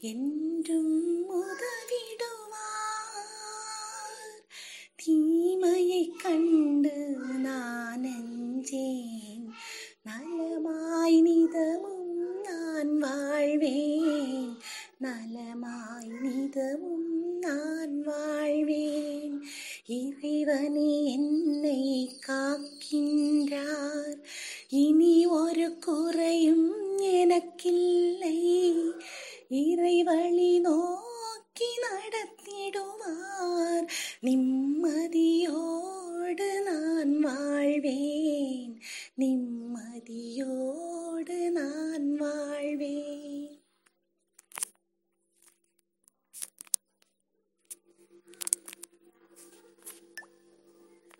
என்றும் உதவிடுவார் தீமையை கண்டு நான் அஞ்சேன் நலமாய் நிதமும் நான் வாழ்வேன் நலமாய் நிதமும் நான் வாழ்வேன் இறைவனே என்னை காக்கின்றார் இனி ஒரு குறையும் எனக்கில்லை இறைவன்